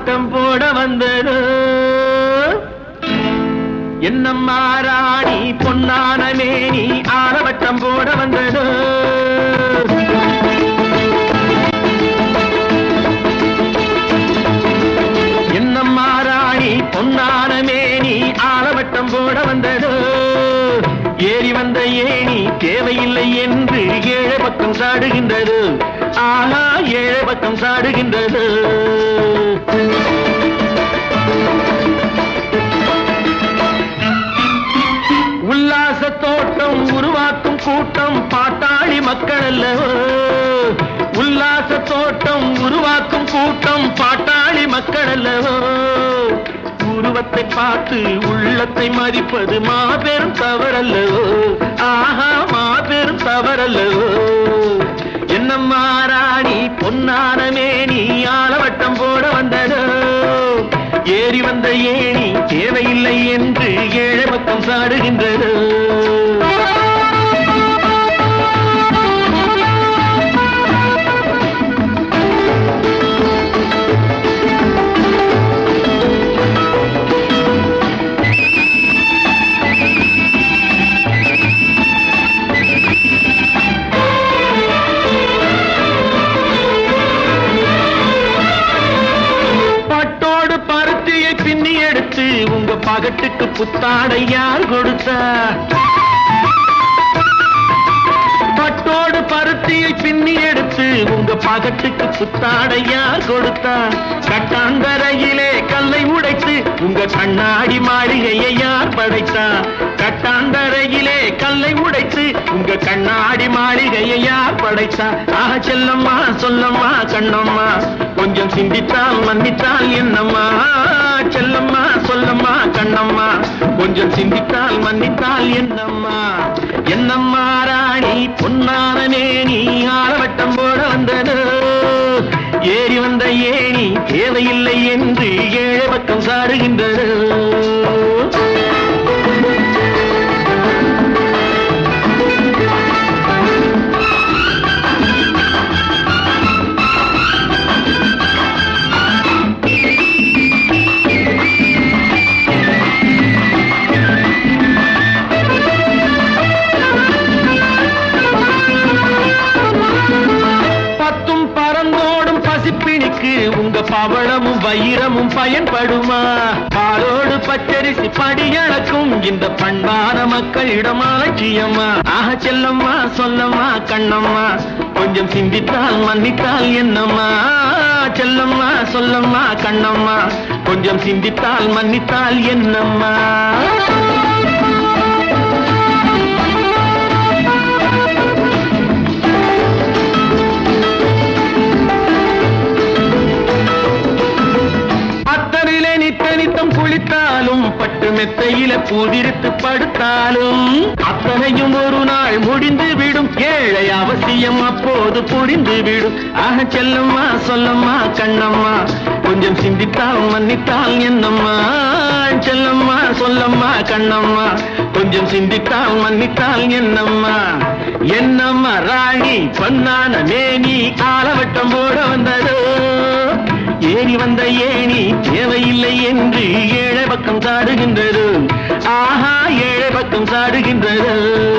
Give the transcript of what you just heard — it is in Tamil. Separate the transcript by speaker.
Speaker 1: ஆலவட்டம் போட வந்தது என்னம்மா ராணி பொன்னான மேனி ஆலவட்டம் போட வந்தது என்னம்மா ராணி பொன்னான மேனி ஆலவட்டம் போட வந்தது ஏறி வந்த ஏணி தேவையில்லை என்று ஏழை பக்கம் சாடுகின்றது ஆஹா ஏழை பக்கம் சாடுகின்றது உல்லாச தோட்டம் உருவாக்கும் கூட்டம் பாட்டாளி மக்கள் அல்லவோ உல்லாச தோட்டம் உருவாக்கும் கூட்டம் பாட்டாளி மக்கள் அல்லவோ உருவத்தை பார்த்து உள்ளத்தை மதிப்பது மாபெரும் தவறல்லவோ ஆஹா மாபெரும் தவறல்லவோ என்னம்மா ராணி பொன்னான மேனி ஆலவட்டம் போட வந்ததோ ஏறி வந்த ஏணி தேவையில்லை என்று ஏழை பக்கம் சாடுகின்றது பட்டோடு பருத்தியை பின்னி எடுத்து உங்க பகட்டுக்கு புத்தாடை யார் கொடுத்தா பட்டோடு பருத்தியை பின்னி எடுத்து உங்க பகட்டுக்கு புத்தாடை யார் கொடுத்தா கட்டாந்தரையிலே கல்லை உடைத்து உங்க கண்ணாடி மாளிகையை யார் படைத்தா கட்டாந்தரையிலே கல்லை உடைத்து உங்க கண்ணாடி மாளிகையை யார் படைத்தா ஆக செல்லம்மா சொல்லம்மா கண்ணம்மா கொஞ்சம் சிந்தித்தால் மன்னித்தால் என்னம்மா செல்லம்மா சொல்லம்மா கண்ணம்மா கொஞ்சம் சிந்தித்தால் மன்னித்தால் என்னம்மா என்னம்மா ராணி பொன்னான மேனி ஆலவட்டம் போட வந்தது ஏறி வந்த ஏணி தேவையில்லை என்று ஏழை பக்கம் சாடுகின்றது பத்தும் பறந்தோடும் பசிப்பிணிக்கு உங்க பவளமும் வைரமும் பயன்படுமா பாலோடு பச்சரிசி படியளக்கும் இந்த பண்பான மக்களிடம் அலட்சியமா ஆக செல்லம்மா சொல்லம்மா கண்ணம்மா கொஞ்சம் சிந்தித்தால் மன்னித்தால் என்னம்மா செல்லம்மா சொல்லம்மா கண்ணம்மா கொஞ்சம் சிந்தித்தால் மன்னித்தால் என்னம்மா அத்தனிலே நித்த நித்தம் குளித்தாலும் பட்டு மெத்தையில பூதிரித்து படுத்தாலும் அத்தனையும் ஒரு நாள் முடிந்து விடும் ஏழை அவசியம் அப்போது புரிந்து விடும் ஆக செல்லம்மா சொல்லம்மா கண்ணம்மா கொஞ்சம் சிந்தித்தால் மன்னித்தால் என்னம்மா செல்லம்மா சொல்லம்மா கண்ணம்மா கொஞ்சம் சிந்தித்தால் மன்னித்தால் என்னம்மா என்னம்மா ராணி பொன்னான மேனி ஆலவட்டம் போட வந்ததோ ஏறி வந்த ஏணி தேவையில்லை என்று ஏழை பக்கம் சாடுகின்றது ஆஹா ஏழை பக்கம் சாடுகின்றது